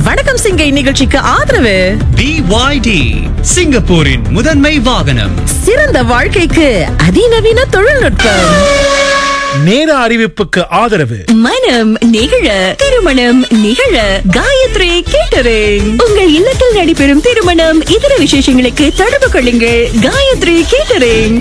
வணக்கம் சிங்கை நிகழ்ச்சிக்கு ஆதரவு BYD சிங்கப்பூரின் முதன்மை வாகனம் சிறந்த வாழ்க்கைக்கு அதிநவீன தொழில்நுட்பம் நேர அறிவிப்புக்கு ஆதரவு மனம் நிகழ திருமணம் நிகழ காயத்ரி கேட்டரிங் உங்கள் இல்லத்தில் நடைபெறும் திருமணம் இதர விசேஷங்களுக்கு தொடர்பு கொள்ளுங்கள் காயத்ரி கேட்டரிங்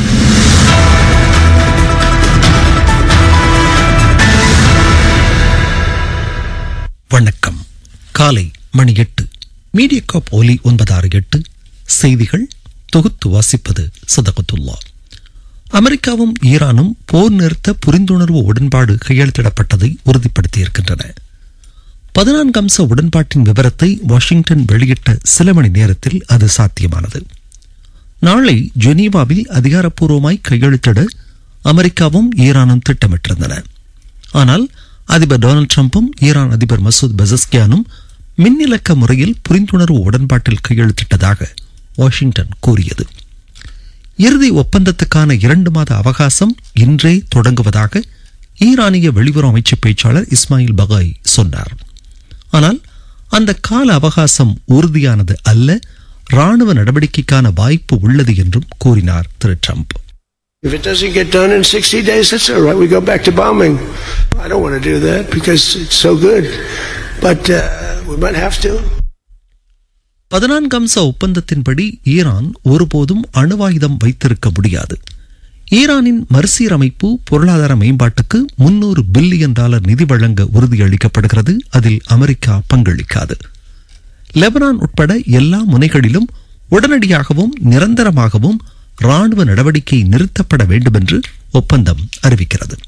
வணக்கம் காலை மணி எட்டு மீடியக்காப் ஒலி ஒன்பதாறு எட்டு செய்திகள் தொகுத்து வாசிப்பது சதகத்துல்லா அமெரிக்காவும் ஈரானும் போர் நிறுத்த புரிந்துணர்வு உடன்பாடு கையெழுத்திடப்பட்டதை உறுதிப்படுத்தியிருக்கின்றன பதினான்கு அம்ச உடன்பாட்டின் விவரத்தை வாஷிங்டன் வெளியிட்ட சில மணி நேரத்தில் அது சாத்தியமானது நாளை ஜெனீவாவில் அதிகாரப்பூர்வமாய் கையெழுத்திட அமெரிக்காவும் ஈரானும் திட்டமிட்டிருந்தன ஆனால் அதிபர் டொனால்ட் ட்ரம்பும் ஈரான் அதிபர் மசூத் பெசஸ்கியானும் மின்னிலக்க முறையில் புரிந்துணர்வு உடன்பாட்டில் கையெழுத்திட்டதாக வாஷிங்டன் கூறியது இறுதி ஒப்பந்தத்துக்கான இரண்டு மாத அவகாசம் இன்றே தொடங்குவதாக ஈரானிய வெளியுறவு அமைச்சு பேச்சாளர் இஸ்மாயில் பகாய் சொன்னார் ஆனால் அந்த கால அவகாசம் உறுதியானது அல்ல ராணுவ நடவடிக்கைக்கான வாய்ப்பு உள்ளது என்றும் கூறினார் திரு Trump If it doesn't get done in 60 days, that's all right. We go back to bombing. I don't want to do that because it's so good. But uh, we might have to. பதினான்கு அம்ச ஒப்பந்தத்தின்படி Iran ஒருபோதும் அணுவாயுதம் வைத்திருக்க முடியாது ஈரானின் மறுசீரமைப்பு பொருளாதார மேம்பாட்டுக்கு முன்னூறு பில்லியன் டாலர் நிதி வழங்க உறுதியளிக்கப்படுகிறது அதில் அமெரிக்கா பங்களிக்காது லெபனான் உட்பட எல்லா முனைகளிலும் உடனடியாகவும் நிரந்தரமாகவும் ராணுவ நடவடிக்கை நிறுத்தப்பட வேண்டும் என்று ஒப்பந்தம் அறிவிக்கிறது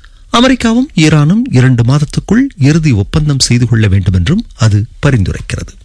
அமெரிக்காவும் ஈரானும் இரண்டு மாதத்துக்குள் இறுதி ஒப்பந்தம் செய்து கொள்ள வேண்டும் என்றும் அது பரிந்துரைக்கிறது